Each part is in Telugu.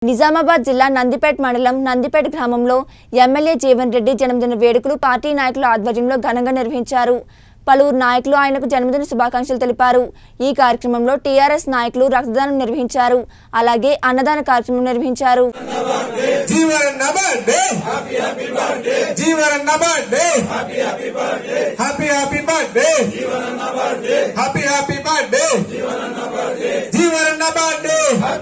నిజామాబాద్ జిల్లా నందిపేట్ మండలం నందిపేట్ గ్రామంలో ఎమ్మెల్యే జీవన్ రెడ్డి జన్మదిన వేడుకలు పార్టీ నాయకుల ఆధ్వర్యంలో ఘనంగా నిర్వహించారు పలువురు నాయకులు ఆయనకు జన్మదిన శుభాకాంక్షలు తెలిపారు ఈ కార్యక్రమంలో టీఆర్ఎస్ నాయకులు రక్తదానం నిర్వహించారు అలాగే అన్నదాన కార్యక్రమం నిర్వహించారు Jeevan birthday Jeevan birthday happy happy birthday happy happy birthday Jeevan birthday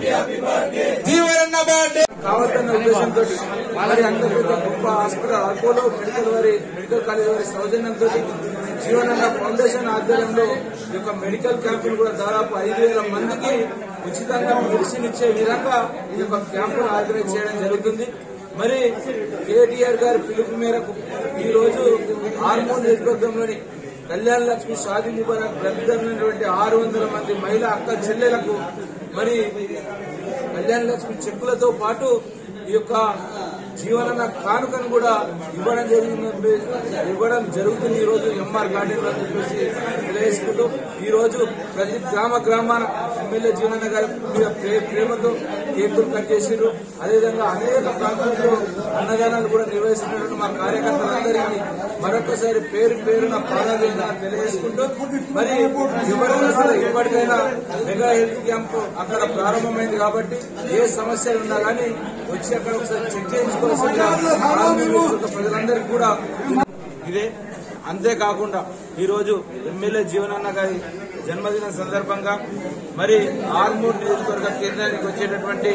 Jeevan birthday కావద్దన్న ఉద్దేశంతో మరి అంత పెద్ద గొప్ప హాస్పిటల్ అపోలో మెడికల్ వారి మెడికల్ కాలేజ్ వారి సౌజన్యంతో జీవనన్న ఫౌండేషన్ ఆధ్వర్యంలో ఈ యొక్క మెడికల్ క్యాంపులు కూడా దాదాపు ఐదు వేల మందికి ఉచితంగా మెడిసిన్ ఇచ్చే విధంగా ఈ యొక్క క్యాంపును ఆర్గనైజ్ చేయడం జరుగుతుంది మరి కేటీఆర్ గారి పిలుపు మేరకు ఈ రోజు హార్మోన్ నియోజకవర్గంలోని కళ్యాణ లక్ష్మి షాదీ ముబారక్ లబ్ధిదారులైనటువంటి ఆరు వందల మంది మహిళా అక్క చెల్లెలకు మరి కళ్యాణ లక్ష్మి చెక్కులతో పాటు ఈ యొక్క జీవన కానుకను కూడా ఇవ్వడం జరిగింది ఇవ్వడం జరుగుతుంది ఈ రోజు ఎంఆర్ గార్డెన్ లో చెప్పేసి తెలియజేసుకుంటూ ఈ రోజు ప్రతి గ్రామ గ్రామాన ఎమ్మెల్యే జీవనన్న గారి మీద ప్రే- ప్రేమతో కేకులు కట్ చేసిర్రు అదేవిధంగా అనేక ప్రాంతాల్లో అన్నదానాలు కూడా నిర్వహిస్తున్నట్టు మా కార్యకర్తలందరికీ మరొకసారి పేరు పేరున పాదాభివందన తెలియజేసుకుంటూ మరి ఎవరైనా సరే ఇప్పటికైనా మెగా హెల్త్ క్యాంప్ అక్కడ ప్రారంభమైంది కాబట్టి ఏ సమస్యలు ఉన్నా కానీ వచ్చి అక్కడ ఒకసారి చెక్ చేయించుకోవాల్సిందిగా ప్రాథమిక ప్రజలందరికీ కూడా ఇదే అంతేకాకుండా ఈ రోజు ఎమ్మెల్యే జీవనన్న గారి జన్మదిన సందర్భంగా మరి ఆర్మూర్ నియోజకవర్గ కేంద్రానికి వచ్చేటటువంటి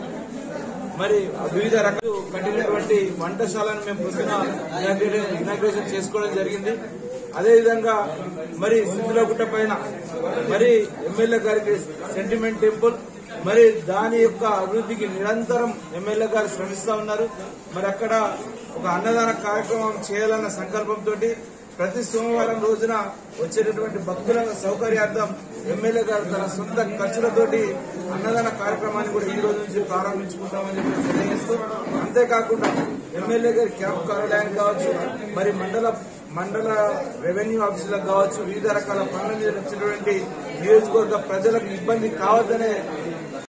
మరి వివిధ రకాలు కట్టినటువంటి వంటశాలను మేము పొద్దున ఇనాగ్రేషన్ ఇనాగ్రేషన్ చేసుకోవడం జరిగింది అదేవిధంగా మరి సిద్ధులగుట్ట పైన మరి ఎమ్మెల్యే గారికి సెంటిమెంట్ టెంపుల్ మరి దాని యొక్క అభివృద్ధికి నిరంతరం ఎమ్మెల్యే గారు శ్రమిస్తా ఉన్నారు మరి అక్కడ ఒక అన్నదాన కార్యక్రమం చేయాలన్న సంకల్పంతో ప్రతి సోమవారం రోజున వచ్చేటటువంటి భక్తుల సౌకర్యార్థం ఎమ్మెల్యే గారు తన సొంత ఖర్చులతోటి అన్నదాన కార్యక్రమాన్ని కూడా ఈ రోజు నుంచి ప్రారంభించుకుంటామని చెప్పి తెలియజేస్తూ అంతేకాకుండా ఎమ్మెల్యే గారి క్యాంప్ కార్యాలయం కావచ్చు మరి మండల మండల రెవెన్యూ ఆఫీసులకు కావచ్చు వివిధ రకాల పనుల మీద వచ్చినటువంటి నియోజకవర్గ ప్రజలకు ఇబ్బంది కావద్దనే